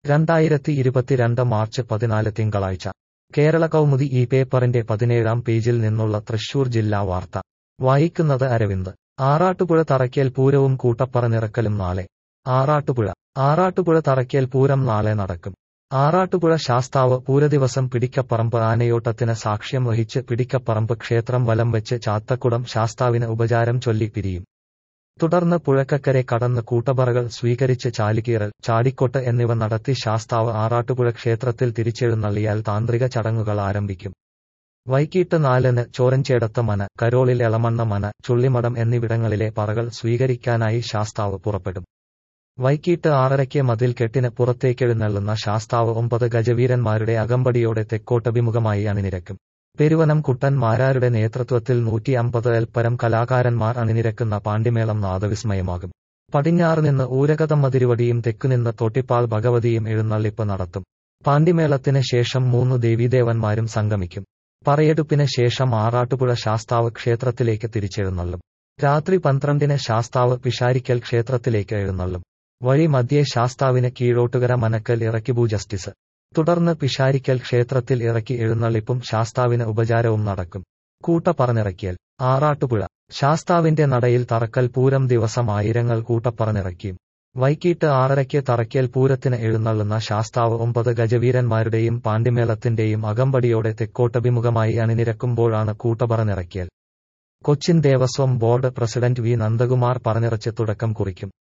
രണ്ടായിരത്തി ഇരുപത്തിരണ്ട് മാർച്ച് പതിനാല് തിങ്കളാഴ്ച കേരള കൗമുദി ഈ പേപ്പറിന്റെ പതിനേഴാം പേജിൽ നിന്നുള്ള തൃശൂർ ജില്ലാ വാർത്ത വായിക്കുന്നത് അരവിന്ദ് ആറാട്ടുപുഴ തറയ്ക്കൽ പൂരവും കൂട്ടപ്പറനിറക്കലും നാളെ ആറാട്ടുപുഴ ആറാട്ടുപുഴ തറയ്ക്കൽ പൂരം നാളെ നടക്കും ആറാട്ടുപുഴ ശാസ്താവ് പൂരദിവസം പിടിക്കപ്പറമ്പ് ആനയോട്ടത്തിന് സാക്ഷ്യം വഹിച്ച് പിടിക്കപ്പറമ്പ് ക്ഷേത്രം വലം വെച്ച് ചാത്തക്കുടം ശാസ്താവിന് ഉപചാരം ചൊല്ലി പിരിയും തുടർന്ന് പുഴക്കക്കരെ കടന്ന് കൂട്ടപ്പറകൾ സ്വീകരിച്ച് ചാലിക്കീറൽ ചാടിക്കൊട്ട് എന്നിവ നടത്തി ശാസ്താവ് ആറാട്ടുപുഴ ക്ഷേത്രത്തിൽ തിരിച്ചെഴുന്നള്ളിയാൽ താന്ത്രിക ചടങ്ങുകൾ ആരംഭിക്കും വൈകിട്ട് നാലിന് ചോരഞ്ചേടത്ത് മന കരോളിൽ എളമണ്ണ മന ചുള്ളിമടം എന്നിവിടങ്ങളിലെ പറകൾ സ്വീകരിക്കാനായി ശാസ്താവ് പുറപ്പെടും വൈകിട്ട് ആറരയ്ക്ക് മതിൽ കെട്ടിന് പുറത്തേക്കെഴുന്നള്ളുന്ന ശാസ്താവ് ഒമ്പത് ഗജവീരന്മാരുടെ അകമ്പടിയോടെ തെക്കോട്ടഭിമുഖമായി അണിനിരക്കും പെരുവനം കുട്ടൻ മാരാരുടെ നേതൃത്വത്തിൽ നൂറ്റി അമ്പത് എൽപ്പരം കലാകാരന്മാർ അണിനിരക്കുന്ന പാണ്ടിമേളം നാദവിസ്മയമാകും പടിഞ്ഞാറ് നിന്ന് ഊരകതമ്മ തിരുവടിയും തെക്കുനിന്ന് തൊട്ടിപ്പാൾ ഭഗവതിയും എഴുന്നള്ളിപ്പ് നടത്തും പാണ്ടിമേളത്തിന് ശേഷം മൂന്ന് ദേവീദേവന്മാരും സംഗമിക്കും പറയെടുപ്പിന് ശേഷം ആറാട്ടുപുഴ ശാസ്താവ് ക്ഷേത്രത്തിലേക്ക് തിരിച്ചെഴുന്നള്ളും രാത്രി പന്ത്രണ്ടിന് ശാസ്താവ് പിഷാരിക്കൽ ക്ഷേത്രത്തിലേക്ക് എഴുന്നള്ളും വഴി മധ്യേ ശാസ്താവിന് കീഴോട്ടുകര മനക്കൽ ഇറക്കിബു ജസ്റ്റിസ് തുടർന്ന് പിഷാരിക്കൽ ക്ഷേത്രത്തിൽ ഇറക്കി എഴുന്നള്ളിപ്പും ശാസ്താവിന് ഉപചാരവും നടക്കും കൂട്ടപ്പറനിറക്കിയൽ ആറാട്ടുപുഴ ശാസ്താവിന്റെ നടയിൽ തറക്കൽ പൂരം ദിവസം ആയിരങ്ങൾ കൂട്ടപ്പറനിറക്കിയും വൈകിട്ട് ആറരയ്ക്ക് തറയ്ക്കൽ പൂരത്തിന് എഴുന്നള്ളുന്ന ശാസ്താവ് ഒമ്പത് ഗജവീരന്മാരുടെയും പാണ്ടിമേളത്തിന്റെയും അകമ്പടിയോടെ തെക്കോട്ടഭിമുഖമായി അണിനിരക്കുമ്പോഴാണ് കൂട്ടപ്പറനിറക്കിയൽ Cochin Devaswom board president V Nandakumar പറഞ്ഞിറച്ച് തുടക്കം കുറിക്കും